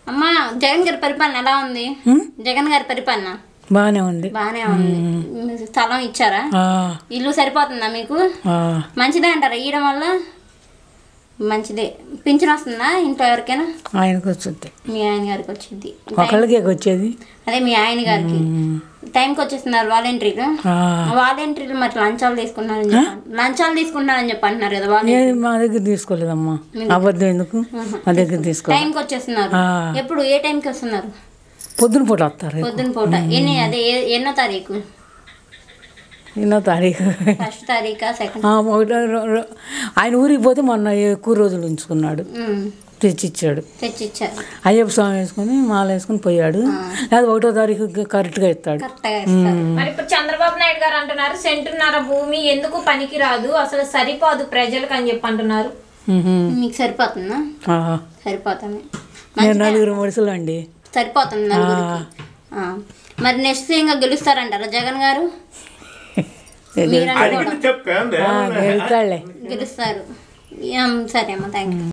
అమ్మా జగన్ గారి పరిపాలన ఎలా ఉంది జగన్ గారి పరిపాలన బాగానే ఉంది బాగానే ఉంది మీకు స్థలం ఇచ్చారా ఆ, ఇల్లు సరిపోతుందా మీకు ఆ, మంచిదే అంటారా ఇయడం వల్ల మంచిదే పింఛన్ వస్తుందా ఇంట్లో ఎవరికైనా ఆయనకు వచ్చింది మీ ఆయన గారికి వచ్చింది ఒకళ్ళకే వచ్చేది అదే మీ ఆయన గారికి టైంకి వచ్చేస్తున్నారు వాలంటీర్లు ఆ, వాలంటీర్లు మరి లంచాలు తీసుకున్నారని చెప్పి లంచాలు తీసుకున్నారని చెప్పి అంటున్నారు కదా వాళ్ళు ఏది మా దగ్గర తీసుకోలేదమ్మా అబద్ధం ఎందుకు మా దగ్గర తీసుకో టైంకి వచ్చేస్తున్నారు ఆ. ఎప్పుడు ఏ టైంకి వస్తున్నారు పొద్దున పూట వస్తారు పొద్దున పూట ఎన్ని అదే ఏ- ఎన్నో తారీఖు ఎన్నో తారీఖు ఫస్ట్ తారీఖా సెకండ్ ఆ, ఒకటో రో- రో- ఆయన ఊరికి పోతే మొన్న ఎక్కువ రోజులు ఉంచుకున్నాడు తెచ్చిచ్చాడు తెచ్చిచ్చారు అయ్యప్ప స్వామి వేసుకుని మాల వేసుకుని పోయాడు లేదా ఒకటో తారీఖు కరెక్ట్గా ఇస్తాడు కరెక్ట్గా ఇస్తారు మరి ఇప్పుడు చంద్రబాబు నాయుడు గారు అంటున్నారు సెంటున్నర భూమి ఎందుకు పనికి రాదు అసలు సరిపోదు ప్రజలకు అని చెప్పి అంటున్నారు మ్హూ. మీకు సరిపోతుందా ఆ, సరిపోతుంది నేను నలుగురు మనుషులు అండి సరిపోతుంది నలుగురికి ఆ. మరి నెక్స్ట్ ఇంకా గెలుస్తారంటారా జగన్ గారు మీరంటే కూడా చెప్పండి గెలుతాడులే గెలుస్తారు ఏం, సరే అమ్మా థ్యాంక్ యూ